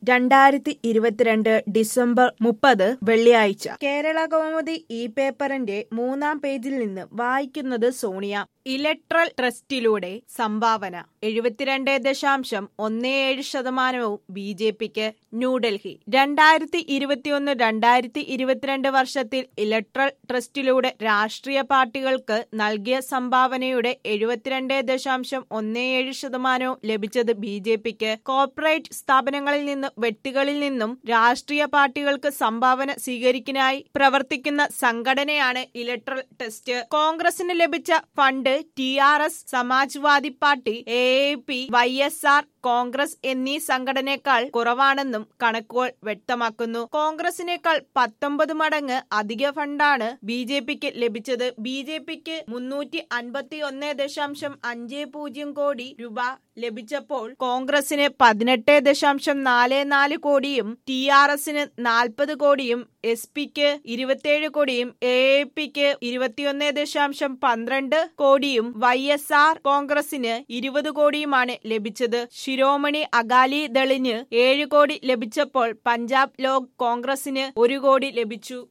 രണ്ടായിരത്തി ഇരുപത്തിരണ്ട് ഡിസംബർ മുപ്പത് വെള്ളിയാഴ്ച കേരള കൗമുദി ഈ പേപ്പറിന്റെ മൂന്നാം പേജിൽ നിന്ന് വായിക്കുന്നത് സോണിയ ഇലക്ട്രൽ ട്രസ്റ്റിലൂടെ സംഭാവന എഴുപത്തിരണ്ട് ദശാംശം ഒന്ന് ഏഴ് ശതമാനവും ബി ജെ പിക്ക് ന്യൂഡൽഹി രണ്ടായിരത്തി ഇരുപത്തിയൊന്ന് രണ്ടായിരത്തി ഇരുപത്തിരണ്ട് വർഷത്തിൽ ഇലക്ട്രൽ ട്രസ്റ്റിലൂടെ രാഷ്ട്രീയ പാർട്ടികൾക്ക് നൽകിയ സംഭാവനയുടെ എഴുപത്തിരണ്ട് ദശാംശം ഒന്ന് ഏഴ് ശതമാനവും ലഭിച്ചത് ബി ജെ പിക്ക് കോർപ്പറേറ്റ് സ്ഥാപനങ്ങളിൽ നിന്നും വ്യക്തികളിൽ നിന്നും രാഷ്ട്രീയ പാർട്ടികൾക്ക് സംഭാവന സ്വീകരിക്കാനായി പ്രവർത്തിക്കുന്ന സംഘടനയാണ് ഇലക്ട്രൽ ടെസ്റ്റ് കോൺഗ്രസിന് ലഭിച്ച fund T R S Samajwadi party A P Y S R Congress എന്നീ സംഘടനയേക്കാൾ കുറവാണെന്നും കണക്കുകൾ വ്യക്തമാക്കുന്നു കോൺഗ്രസിനേക്കാൾ പത്തൊമ്പത് മടങ്ങ് അധിക ഫണ്ടാണ് ബി ജെ പിക്ക് ലഭിച്ചത് ബി ജെ പിക്ക് മുന്നൂറ്റി അൻപത്തി ഒന്ന് ദശാംശം അഞ്ച് പൂജ്യം കോടി രൂപ ലഭിച്ചപ്പോൾ കോൺഗ്രസിന് പതിനെട്ട് ദശാംശം നാല് നാല് കോടിയും ടി ആർ എസിന് നാൽപ്പത് കോടിയും എസ് പിക്ക് ഇരുപത്തിയേഴ് കോടിയും എ പിക്ക് ഇരുപത്തിയൊന്ന് ദശാംശം പന്ത്രണ്ട് കോടിയും വൈ എസ് ആർ കോൺഗ്രസിന് ഇരുപത് കോടിയുമാണ് ലഭിച്ചത് ശിരോമണി അകാലി ദളിന് ഏഴ് കോടി ലഭിച്ചപ്പോൾ പഞ്ചാബ് ലോക് കോൺഗ്രസിന് ഒരു കോടി ലഭിച്ചു